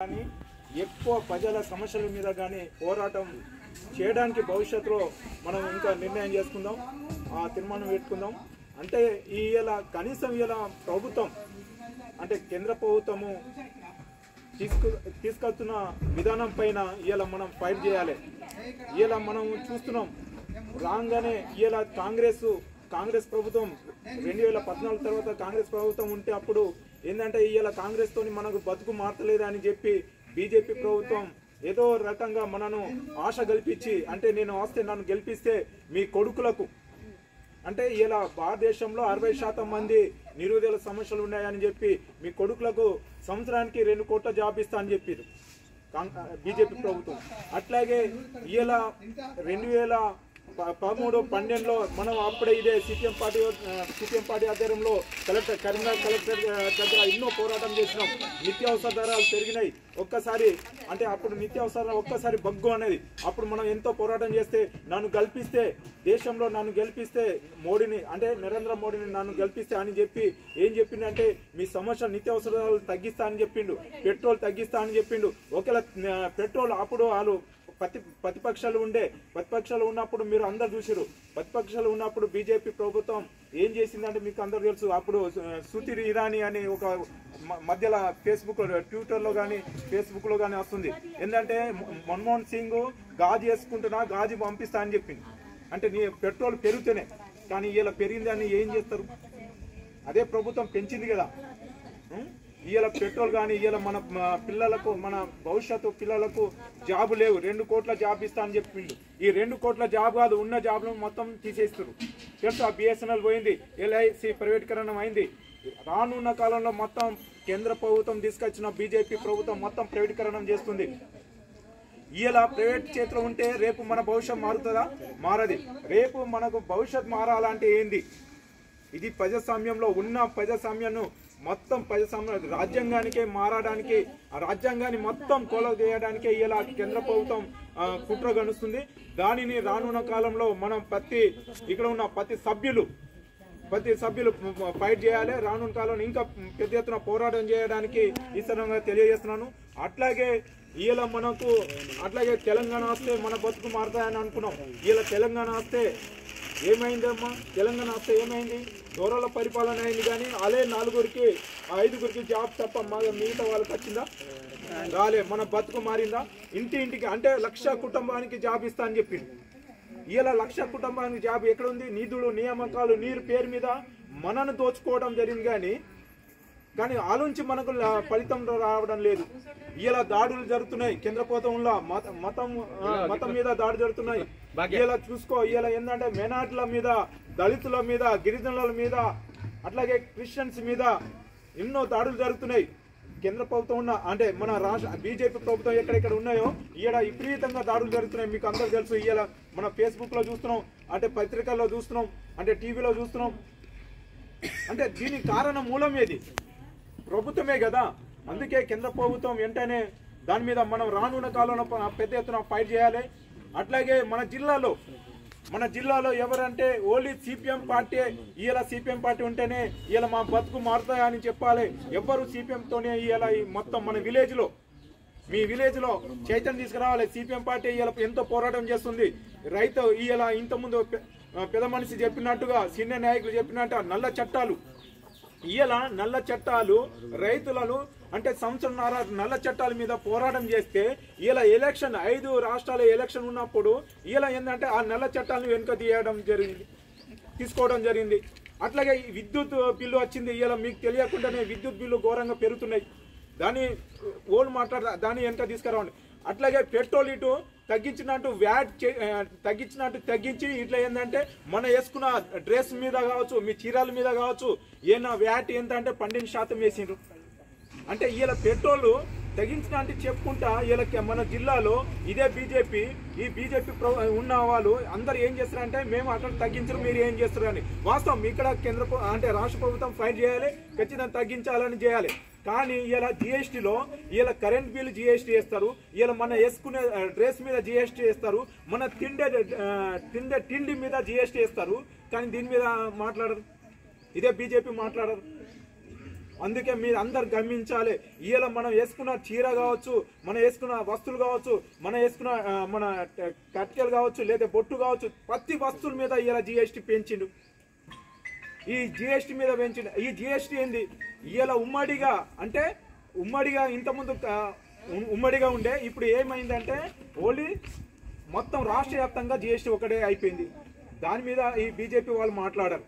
కానీ ఎక్కువ ప్రజల సమస్యల మీద కానీ పోరాటం చేయడానికి భవిష్యత్తులో మనం ఇంకా నిర్ణయం చేసుకుందాం ఆ తీర్మానం పెట్టుకుందాం అంటే ఈ ఇలా కనీసం ఇలా ప్రభుత్వం అంటే కేంద్ర ప్రభుత్వము తీసుకు తీసుకొస్తున్న విధానం పైన ఇలా మనం ఫైట్ చేయాలి ఇలా మనం చూస్తున్నాం రాగానే ఇలా కాంగ్రెస్ కాంగ్రెస్ ప్రభుత్వం రెండు వేల పద్నాలుగు తర్వాత కాంగ్రెస్ ప్రభుత్వం ఉంటే అప్పుడు ఏంటంటే ఇలా కాంగ్రెస్ తోని మనకు బతుకు మారతలేదు అని చెప్పి బీజేపీ ప్రభుత్వం ఏదో రకంగా మనను ఆశ కల్పించి అంటే నేను వస్తే నన్ను గెలిపిస్తే మీ కొడుకులకు అంటే ఇలా భారతదేశంలో అరవై శాతం మంది నిరుద్యోగ సమస్యలు ఉన్నాయని చెప్పి మీ కొడుకులకు సంవత్సరానికి రెండు కోట్ల జాబ్ ఇస్తా అని చెప్పారు బీజేపీ ప్రభుత్వం అట్లాగే ఇలా రెండు వేల ప- పదమూడు పన్నెండులో మనం అప్పుడే ఇదే సిపిఎం పార్టీ సిపిఎం పార్టీ ఆధ్వర్యంలో కలెక్టర్ కరీంనగర్ కలెక్టర్ ఆ, దగ్గర ఎన్నో పోరాటం చేసినాం నిత్యావసర ధరలు పెరిగినాయి ఒక్కసారి అంటే అప్పుడు నిత్యావసర ఒక్కసారి బగ్గు అనేది అప్పుడు మనం ఎంతో పోరాటం చేస్తే నన్ను గెలిపిస్తే దేశంలో నన్ను గెలిపిస్తే మోడీని అంటే నరేంద్ర మోడీని నన్ను గెలిపిస్తే అని చెప్పి ఏం చెప్పిండంటే మీ సమస్య నిత్యావసరాలు తగ్గిస్తా అని చెప్పిండు పెట్రోల్ తగ్గిస్తా అని చెప్పిండు ఒకవేళ ఆ, పెట్రోల్ అప్పుడు వాళ్ళు ప్రతి ప్రతిపక్షాలు ఉండే ప్రతిపక్షాలు ఉన్నప్పుడు మీరు అందరు చూసారు ప్రతిపక్షాలు ఉన్నప్పుడు బీజేపీ ప్రభుత్వం ఏం చేసిందంటే మీకు అందరు తెలుసు అప్పుడు సుతిర్ ఇరానీ అని ఒక మ- మధ్యలో ఫేస్బుక్ ట్విట్టర్లో కానీ ఫేస్బుక్లో కానీ వస్తుంది ఏంటంటే మ- మన్మోహన్ సింగ్ గాజు వేసుకుంటున్నా గాజు పంపిస్తా అని చెప్పింది అంటే నీ పెట్రోల్ పెరుగుతూనే కానీ ఇలా పెరిగిందని ఏం చేస్తారు అదే ప్రభుత్వం పెంచింది కదా ఉం? ఇవాళ పెట్రోల్ కానీ ఇవాళ మన మన పిల్లలకు మన భవిష్యత్తు పిల్లలకు జాబ్ లేవు రెండు కోట్ల జాబ్ ఇస్తా అని చెప్పిండు ఈ రెండు కోట్ల జాబ్ కాదు ఉన్న జాబ్లను మొత్తం తీసేస్తారు తెలుసు ఆ బిఎస్ఎన్ఎల్ పోయింది ఎల్ఐసి ప్రైవేటీకరణం అయింది రానున్న కాలంలో మొత్తం కేంద్ర ప్రభుత్వం తీసుకొచ్చిన బీజేపీ ప్రభుత్వం మొత్తం ప్రైవేటీకరణం చేస్తుంది ఇలా ప్రైవేట్ చేతిలో ఉంటే రేపు మన భవిష్యత్ మారుతుందా మారది రేపు మనకు భవిష్యత్ మారాలంటే ఏంది ఇది ప్రజాస్వామ్యంలో ఉన్న ప్రజాస్వామ్యాన్ని మొత్తం ప్రజాస్వామ్యం రాజ్యాంగానికే మారడానికి ఆ రాజ్యాంగాన్ని మొత్తం కోల చేయడానికే ఇలా కేంద్ర ప్రభుత్వం ఆ, కుట్ర గణుస్తుంది దానిని రానున్న కాలంలో మనం ప్రతి ఇక్కడ ఉన్న ప్రతి సభ్యులు ప్రతి సభ్యులు ఫైట్ చేయాలి రానున్న కాలంలో ఇంకా పెద్ద ఎత్తున పోరాటం చేయడానికి ఈ సందర్భంగా తెలియజేస్తున్నాను అట్లాగే ఇలా మనకు అట్లాగే తెలంగాణ వస్తే మన బతుకు మారుతాయని అనుకున్నాం ఇలా తెలంగాణ వస్తే ఏమైందమ్మా తెలంగాణ వస్తే ఏమైంది దూరాల పరిపాలన అయింది కానీ అలే నలుగురికి ఐదుగురికి జాబ్ తప్ప మా మిగతా వాళ్ళకి వచ్చిందా రాలే మన బతుకు మారిందా ఇంటి ఇంటికి అంటే లక్ష కుటుంబానికి జాబ్ ఇస్తా అని చెప్పింది ఇలా లక్ష కుటుంబానికి జాబ్ ఎక్కడ ఉంది నిధులు నియామకాలు నీరు పేరు మీద మనను దోచుకోవడం జరిగింది కానీ కానీ ఆలోచించి మనకు లా- ఫలితం రావడం లేదు ఇలా దాడులు జరుగుతున్నాయి కేంద్ర ప్రభుత్వంలో మత- మతం ఆ, మతం మీద దాడి జరుగుతున్నాయి ఇలా చూసుకో ఇలా ఏంటంటే మెనాట్ల మీద దళితుల మీద గిరిజనుల మీద అట్లాగే క్రిస్టియన్స్ మీద ఎన్నో దాడులు జరుగుతున్నాయి కేంద్ర ప్రభుత్వం ఉన్న అంటే మన రాష్ట్ర బీజేపీ ప్రభుత్వం ఎక్కడెక్కడ ఉన్నాయో ఈడ విపరీతంగా దాడులు జరుగుతున్నాయి మీకు అందరు తెలుసు ఇలా మన ఫేస్బుక్ లో చూస్తున్నాం అంటే పత్రికల్లో చూస్తున్నాం అంటే టీవీలో చూస్తున్నాం అంటే దీనికి కారణం మూలం ఏది ప్రభుత్వమే కదా అందుకే కేంద్ర ప్రభుత్వం వెంటనే దాని మీద మనం రానున్న కాలంలో ప- పెద్ద ఎత్తున ఫైట్ చేయాలి అట్లాగే మన జిల్లాలో మన జిల్లాలో ఎవరంటే ఓన్లీ సిపిఎం పార్టీ ఇలా సిపిఎం పార్టీ ఉంటేనే ఇలా మా బతుకు మారుతాయా అని చెప్పాలి ఎవ్వరు సిపిఎం తోనే ఇలా మొత్తం మన విలేజ్ లో మీ విలేజ్ లో చైతన్యం తీసుకురావాలి సిపిఎం పార్టీ ఇలా ఎంతో పోరాటం చేస్తుంది రైతు ఇలా ఇంతకుముందు పె- పెద్ద మనిషి చెప్పినట్టుగా సీనియర్ నాయకులు చెప్పినట్టు నల్ల చట్టాలు ఇలా నల్ల చట్టాలు రైతులను అంటే సంవత్సరంన్నర నల్ల చట్టాల మీద పోరాటం చేస్తే ఇలా ఎలక్షన్ ఐదు రాష్ట్రాల ఎలక్షన్ ఉన్నప్పుడు ఇలా ఏంటంటే ఆ నల్ల చట్టాలను వెనుక తీయడం జరిగింది తీసుకోవడం జరిగింది అట్లాగే ఈ విద్యుత్ బిల్లు వచ్చింది ఇలా మీకు తెలియకుండానే విద్యుత్ బిల్లు ఘోరంగా పెరుగుతున్నాయి దాని ఓన్ మాట్లాడ దాన్ని వెనక తీసుకురావండి అట్లాగే పెట్రోల్ ఇటు తగ్గించినట్టు వ్యాట్ చే- ఆ, తగ్గించినట్టు తగ్గించి ఇట్లా ఏంటంటే మన వేసుకున్న డ్రెస్ మీద కావచ్చు మీ చీరల మీద కావచ్చు ఏనా వ్యాట్ ఎంత అంటే పన్నెండు శాతం వేసిండ్రు అంటే వీళ్ళ పెట్రోల్ తగ్గించిన అంటే చెప్పుకుంటా వీళ్ళకి మన జిల్లాలో ఇదే బీజేపీ ఈ బీజేపీ ఉన్న వాళ్ళు అందరు ఏం చేస్తారంటే మేము అక్కడ తగ్గించరు మీరు ఏం చేస్తారు అని వాస్తవం ఇక్కడ కేంద్ర ప్ర- అంటే రాష్ట్ర ప్రభుత్వం ఫైట్ చేయాలి ఖచ్చితంగా తగ్గించాలని చేయాలి కానీ ఇలా జిఎస్టీలో ఇలా కరెంట్ బిల్ జిఎస్టీ వేస్తారు ఇలా మన వేసుకునే ఆ, డ్రెస్ మీద జిఎస్టీ వేస్తారు మన తిండే ఆ, తిండే తిండి మీద జిఎస్టీ వేస్తారు కానీ దీని మీద మాట్లాడరు ఇదే బీజేపీ మాట్లాడరు అందుకే మీరు అందరు గమనించాలి ఇవాళ మనం వేసుకున్న చీర కావచ్చు మనం వేసుకున్న వస్తువులు కావచ్చు మనం వేసుకున్న ఆ, మన ట- కట్కెలు కావచ్చు లేదా బొట్టు కావచ్చు ప్రతి వస్తువుల మీద ఇవాళ జిఎస్టీ పెంచిండు ఈ జిఎస్టీ మీద పెంచిన ఈ జిఎస్టీ ఏంది ఇవాళ ఉమ్మడిగా అంటే ఉమ్మడిగా ఇంతకుముందు ఆ, ఉ- ఉమ్మడిగా ఉండే ఇప్పుడు ఏమైందంటే ఓన్లీ మొత్తం రాష్ట్ర వ్యాప్తంగా జిఎస్టీ ఒకటే అయిపోయింది దాని మీద ఈ బీజేపీ వాళ్ళు మాట్లాడారు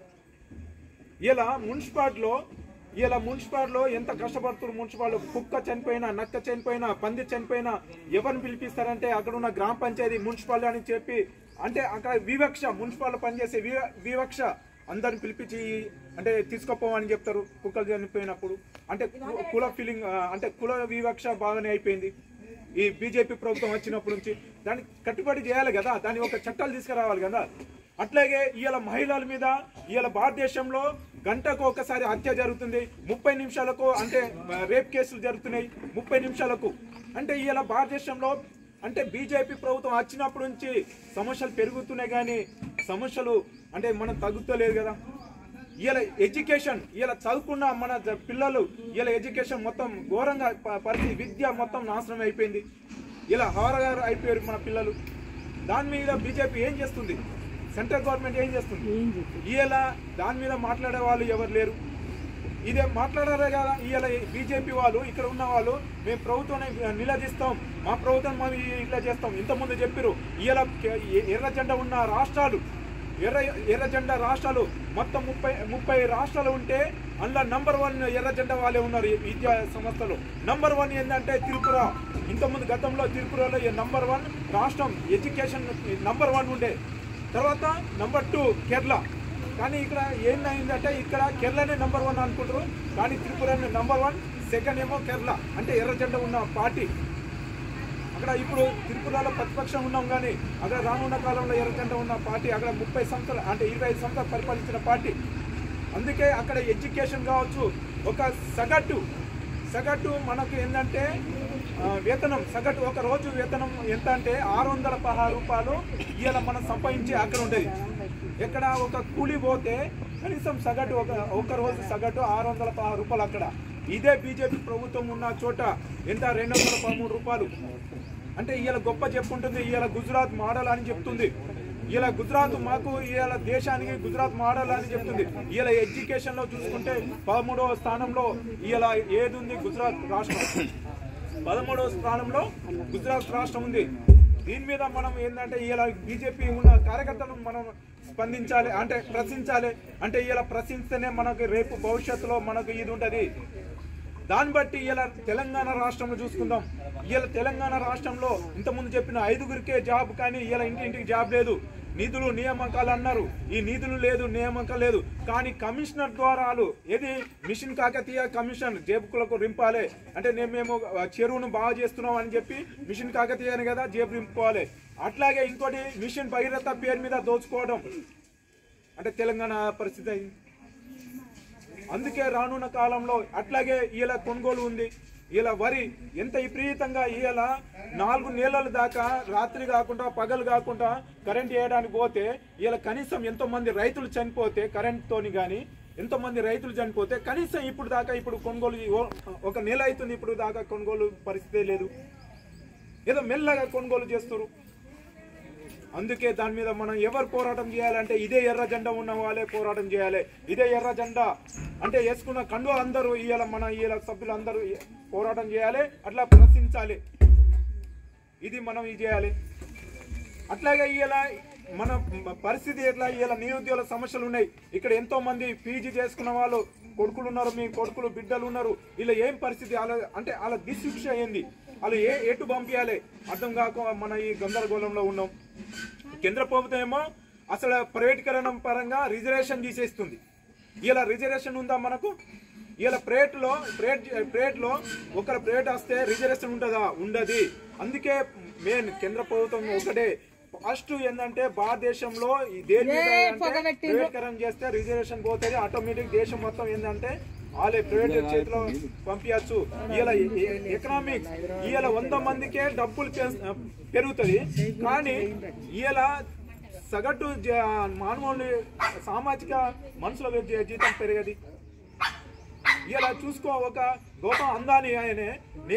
ఇలా మున్సిపాలిటీలో ఇలా మున్సిపాలిటీలో ఎంత కష్టపడుతున్నారు మున్సిపాలిటీ కుక్క చనిపోయినా నక్క చనిపోయినా పంది చనిపోయినా ఎవరిని పిలిపిస్తారంటే అక్కడ ఉన్న గ్రామ పంచాయతీ మున్సిపాలిటీ అని చెప్పి అంటే అక్కడ వివక్ష మున్సిపాలిటీ పనిచేసే వివ- వివక్ష అందరిని పిలిపించి అంటే తీసుకుపోమని చెప్తారు కుక్కలు చనిపోయినప్పుడు అంటే కు- కుల ఫీలింగ్ అంటే కుల వివక్ష బాగానే అయిపోయింది ఈ బీజేపీ ప్రభుత్వం వచ్చినప్పటి నుంచి దాన్ని కట్టుబడి చేయాలి కదా దాన్ని ఒక చట్టాలు తీసుకురావాలి కదా అట్లాగే ఇవాళ మహిళల మీద ఇవాళ భారతదేశంలో గంటకు ఒకసారి హత్య జరుగుతుంది ముప్పై నిమిషాలకు అంటే ఆ, రేప్ కేసులు జరుగుతున్నాయి ముప్పై నిమిషాలకు అంటే ఇవాళ భారతదేశంలో అంటే బీజేపీ ప్రభుత్వం వచ్చినప్పటి నుంచి సమస్యలు పెరుగుతున్నాయి కానీ సమస్యలు అంటే మనం తగ్గుతలేదు కదా ఇలా ఎడ్యుకేషన్ ఇలా చదువుకున్న మన జ- పిల్లలు ఇలా ఎడ్యుకేషన్ మొత్తం ఘోరంగా ప- పరిస్థితి విద్య మొత్తం నాశనం అయిపోయింది ఇలా హారగారు అయిపోయారు మన పిల్లలు దాని మీద బీజేపీ ఏం చేస్తుంది సెంట్రల్ గవర్నమెంట్ ఏం చేస్తుంది ఇలా దాని మీద మాట్లాడే వాళ్ళు ఎవరు లేరు ఇదే మాట్లాడారే కదా ఇవాళ బీజేపీ వాళ్ళు ఇక్కడ ఉన్న వాళ్ళు మేము ప్రభుత్వాన్ని నిలదీస్తాం మా ప్రభుత్వం మేము ఇట్లా చేస్తాం ఇంతకుముందు చెప్పారు ఇవాళ ఎర్ర జెండా ఉన్న రాష్ట్రాలు ఎర్ర ఎర్ర జెండా రాష్ట్రాలు మొత్తం ముప్పై ముప్పై రాష్ట్రాలు ఉంటే అందులో నంబర్ వన్ ఎర్ర జెండా వాళ్ళే ఉన్నారు ఈ విద్యా సంస్థలు నంబర్ వన్ ఏంటంటే త్రిపుర ఇంతకుముందు గతంలో త్రిపురలో నంబర్ వన్ రాష్ట్రం ఎడ్యుకేషన్ నంబర్ వన్ ఉండే తర్వాత నంబర్ టూ కేరళ కానీ ఇక్కడ ఏంటంటే ఇక్కడ కేరళనే నంబర్ వన్ అనుకుంటారు కానీ త్రిపుర నంబర్ వన్ సెకండ్ ఏమో కేరళ అంటే ఎర్ర జెండా ఉన్న పార్టీ అక్కడ ఇప్పుడు త్రిపురలో ప్రతిపక్షం ఉన్నాం కానీ అక్కడ రానున్న కాలంలో ఎర్ర జెండా ఉన్న పార్టీ అక్కడ ముప్పై సంవత్సరాలు అంటే ఇరవై ఐదు సంవత్సరాలు పరిపాలించిన పార్టీ అందుకే అక్కడ ఎడ్యుకేషన్ కావచ్చు ఒక సగటు సగటు మనకు ఏంటంటే ఆ, వేతనం సగటు ఒక రోజు వేతనం ఎంత అంటే ఆరు వందల పదహారు రూపాయలు ఇవాళ మనం సంపాదించి అక్కడ ఉండేది ఎక్కడ ఒక కూలి పోతే కనీసం సగటు ఒక ఒక రోజు సగటు ఆరు వందల పదహారు రూపాయలు అక్కడ ఇదే బీజేపీ ప్రభుత్వం ఉన్న చోట ఎంత రెండు వందల పదమూడు రూపాయలు అంటే ఇవాళ గొప్ప చెప్పుంటుంది ఇవాళ గుజరాత్ మోడల్ అని చెప్తుంది ఇలా గుజరాత్ మాకు ఇవాళ దేశానికి గుజరాత్ మోడల్ అని చెప్తుంది ఇవాళ ఎడ్యుకేషన్ లో చూసుకుంటే పదమూడవ స్థానంలో ఇవాళ ఏది ఉంది గుజరాత్ రాష్ట్రం పదమూడవ స్థానంలో గుజరాత్ రాష్ట్రం ఉంది దీని మీద మనం ఏంటంటే ఇలా బీజేపీ ఉన్న కార్యకర్తలను మనం స్పందించాలి అంటే ప్రశ్నించాలి అంటే ఇలా ప్రశ్నిస్తేనే మనకు రేపు భవిష్యత్తులో మనకు ఇది ఉంటుంది దాన్ని బట్టి ఇలా తెలంగాణ రాష్ట్రంలో చూసుకుందాం ఇలా తెలంగాణ రాష్ట్రంలో ఇంతకుముందు చెప్పిన ఐదుగురికే జాబ్ కానీ ఇలా ఇంటింటికి జాబ్ లేదు నిధులు నియామకాలు అన్నారు ఈ నిధులు లేదు నియామకాలు లేదు కానీ కమిషనర్ ద్వారాలు ఏది మిషన్ కాకతీయ కమిషన్ జేబుకులకు రింపాలి అంటే నేను మేము చెరువును బాగా చేస్తున్నాం అని చెప్పి మిషన్ కాకతీయ అని కదా జేబు రింపుకోవాలి అట్లాగే ఇంకోటి మిషన్ భగీరథ పేరు మీద దోచుకోవడం అంటే తెలంగాణ పరిస్థితి అయింది అందుకే రానున్న కాలంలో అట్లాగే ఇలా కొనుగోలు ఉంది ఇలా వరి ఎంత విపరీతంగా ఇలా నాలుగు నెలల దాకా రాత్రి కాకుండా పగలు కాకుండా కరెంట్ వేయడానికి పోతే ఇలా కనీసం ఎంతో మంది రైతులు చనిపోతే కరెంట్ తోని కానీ ఎంతో మంది రైతులు చనిపోతే కనీసం ఇప్పుడు దాకా ఇప్పుడు కొనుగోలు ఓ- ఒక నెల అవుతుంది ఇప్పుడు దాకా కొనుగోలు పరిస్థితే లేదు ఏదో మెల్లగా కొనుగోలు చేస్తారు అందుకే దాని మీద మనం ఎవరు పోరాటం చేయాలంటే ఇదే ఎర్ర జెండా ఉన్న వాళ్ళే పోరాటం చేయాలి ఇదే ఎర్ర జెండా అంటే వేసుకున్న కండు అందరూ ఇవాళ మన ఇవాళ సభ్యులు అందరూ పోరాటం చేయాలి అట్లా ప్రశ్నించాలి ఇది మనం ఇది చేయాలి అట్లాగే ఇవాళ మన పరిస్థితి ఎట్లా ఇవాళ నిరుద్యోగ సమస్యలు ఉన్నాయి ఇక్కడ ఎంతో మంది పీజీ చేసుకున్న వాళ్ళు కొడుకులు ఉన్నారు మీ కొడుకులు బిడ్డలు ఉన్నారు ఇలా ఏం పరిస్థితి వాళ్ళ అంటే వాళ్ళ దిశిక్ష ఏంది వాళ్ళు ఏ ఎటు పంపించాలి అర్థం కాక మన ఈ గందరగోళంలో ఉన్నాం కేంద్ర ప్రభుత్వం ఏమో అసలు ప్రైవేటీకరణ పరంగా రిజర్వేషన్ తీసేస్తుంది ఇలా రిజర్వేషన్ ఉందా మనకు ఇలా ప్రైవేట్లో ప్రైవేట్ ప్రైవేట్లో ఒకరు ప్రైవేట్ వస్తే రిజర్వేషన్ ఉంటుందా ఉండదు అందుకే మెయిన్ కేంద్ర ప్రభుత్వం ఒకటే ఫస్ట్ ఏంటంటే భారతదేశంలో ఈ దేని మీద అంటే ప్రైవేటీకరణ చేస్తే రిజర్వేషన్ పోతుంది ఆటోమేటిక్ దేశం మొత్తం ఏంటంటే వాళ్ళే ప్రైవేట్ చేతిలో పంపించచ్చు ఇలా ఎకనామిక్స్ ఇలా వంద మందికే డబ్బులు పె- పెరుగుతుంది కానీ ఇలా సగటు జ- మానవుని సామాజిక మనుషుల జీ- జీతం పెరగది ఇలా చూసుకో ఒక గొప్ప అందాని ఆయనే నే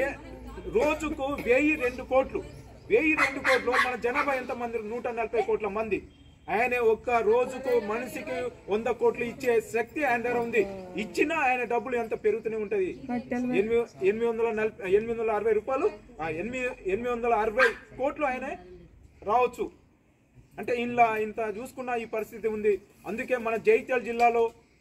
రోజుకు వెయ్యి రెండు కోట్లు వెయ్యి రెండు కోట్లు మన జనాభా ఎంత మంది నూట నలభై కోట్ల మంది ఆయన ఒక్క రోజుకు మనిషికి వంద కోట్లు ఇచ్చే శక్తి ఆయన దగ్గర ఉంది ఇచ్చినా ఆయన డబ్బులు ఎంత పెరుగుతూనే ఉంటది ఎనిమిది ఎనిమిది వందల నలభై ఎనిమిది వందల అరవై రూపాయలు ఆ, ఎనిమిది ఎనిమిది వందల అరవై కోట్లు ఆయన రావచ్చు అంటే ఇలా ఇంత చూసుకున్న ఈ పరిస్థితి ఉంది అందుకే మన జైత్యాల జిల్లాలో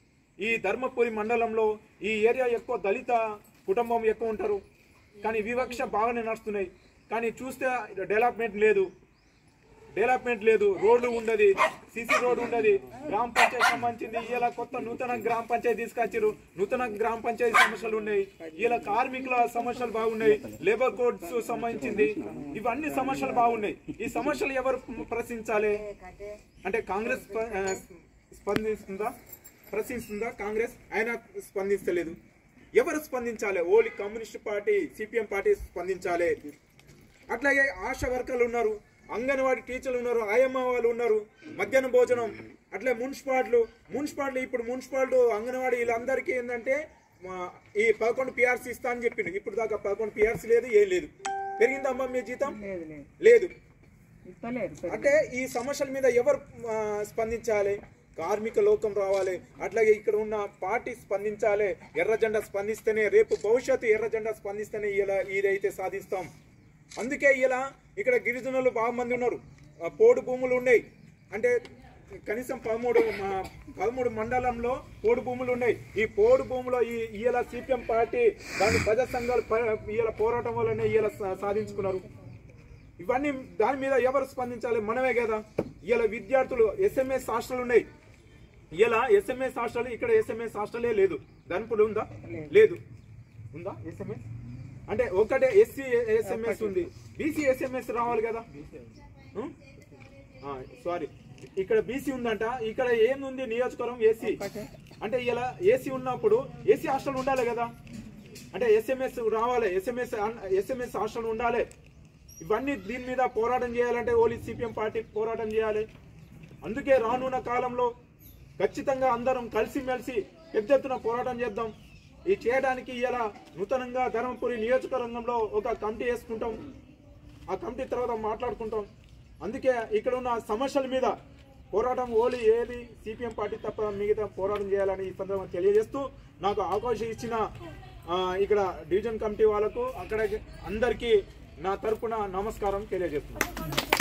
ఈ ధర్మపురి మండలంలో ఈ ఏరియా ఎక్కువ దళిత కుటుంబం ఎక్కువ ఉంటారు కానీ వివక్ష బాగానే నడుస్తున్నాయి కానీ చూస్తే డెవలప్మెంట్ లేదు డెవలప్మెంట్ లేదు రోడ్లు ఉండదు సిసి రోడ్ ఉండదు గ్రామ పంచాయతీ సంబంధించింది ఇలా కొత్త నూతన గ్రామ పంచాయతీ తీసుకొచ్చారు నూతన గ్రామ పంచాయతీ సమస్యలు ఉన్నాయి ఇలా కార్మికుల సమస్యలు బాగున్నాయి లేబర్ కోడ్స్ సంబంధించింది ఇవన్నీ సమస్యలు బాగున్నాయి ఈ సమస్యలు ఎవరు ప్రశ్నించాలి అంటే కాంగ్రెస్ స్ప- ఆ, స్పందిస్తుందా ప్రశ్నిస్తుందా కాంగ్రెస్ ఆయన స్పందించలేదు ఎవరు స్పందించాలి only communist party CPM party స్పందించాలి అట్లాగే ఆశా వర్కర్లు ఉన్నారు అంగన్వాడీ టీచర్లు ఉన్నారు ఆయమ్మ వాళ్ళు ఉన్నారు మధ్యాహ్న భోజనం అట్లే మున్సిపాలిటీలు మున్సిపాలిటీ ఇప్పుడు మున్సిపాలిటీ అంగన్వాడీ వీళ్ళందరికీ ఏంటంటే మా- ఈ పదకొండు పిఆర్సీ ఇస్తా అని చెప్పిండు ఇప్పుడు దాకా పదకొండు పిఆర్సీ లేదు ఏం లేదు పెరిగిందమ్మా మీ జీతం లేదు లేదు లేదు ఇస్తలేరు అంటే ఈ సమస్యల మీద ఎవరు ఆ, స్పందించాలి కార్మిక లోకం రావాలి అట్లాగే ఇక్కడ ఉన్న పార్టీ స్పందించాలి ఎర్ర జెండా స్పందిస్తేనే రేపు భవిష్యత్తు ఎర్ర జెండా స్పందిస్తేనే ఇలా ఇదైతే సాధిస్తాం అందుకే ఇలా ఇక్కడ గిరిజనులు బాగా మంది ఉన్నారు ఆ, పోడు భూములు ఉన్నాయి అంటే కనీసం పదమూడు మా- పదమూడు మండలంలో పోడు భూములు ఉన్నాయి ఈ పోడు భూములో ఈ ఇలా సిపిఎం పార్టీ దాని ప్రజా సంఘాలు ఇలా పోరాటం వల్లనే ఇలా సాధించుకున్నారు ఇవన్నీ దాని మీద ఎవరు స్పందించాలి మనమే కదా ఇలా విద్యార్థులు ఎస్ఎంఎస్ హాస్టల్ ఉన్నాయి ఇలా ఎస్ఎంఎస్ హాస్టల్ ఇక్కడ ఎస్ఎంఎస్ హాస్టలే లేదు ధన్పుడు ఉందా లేదు ఉందా ఎస్ఎంఎస్ అంటే ఒకటే ఎస్సీ ఎస్ఎంఎస్ ఉంది బీసీ ఎస్ఎంఎస్ రావాలి కదా సారీ ఇక్కడ బీసీ ఉందంట ఇక్కడ ఏముంది నియోజకవర్గం ఏసీ అంటే ఇలా ఏసీ ఉన్నప్పుడు ఏసీ హాస్టల్ ఉండాలి కదా అంటే ఎస్ఎంఎస్ రావాలి ఎస్ఎంఎస్ ఎస్ఎంఎస్ హాస్టల్ ఉండాలి ఇవన్నీ దీని మీద పోరాటం చేయాలంటే ఓన్లీ సిపిఎం పార్టీ పోరాటం చేయాలి అందుకే రానున్న కాలంలో ఖచ్చితంగా అందరం కలిసిమెలిసి పెద్ద ఎత్తున పోరాటం చేద్దాం ఇది చేయడానికి ఇలా నూతనంగా ధర్మపురి నియోజకవర్గంలో ఒక కమిటీ వేసుకుంటాం ఆ కమిటీ తర్వాత మాట్లాడుకుంటాం అందుకే ఇక్కడ ఉన్న సమస్యల మీద పోరాటం ఓలి ఏది సిపిఎం పార్టీ తప్ప మిగతా పోరాటం చేయాలని ఈ సందర్భంగా తెలియజేస్తూ నాకు అవకాశం ఇచ్చిన ఆ, ఇక్కడ డివిజన్ కమిటీ వాళ్ళకు అక్కడ అందరికీ నా తరపున నమస్కారం తెలియజేస్తున్నాను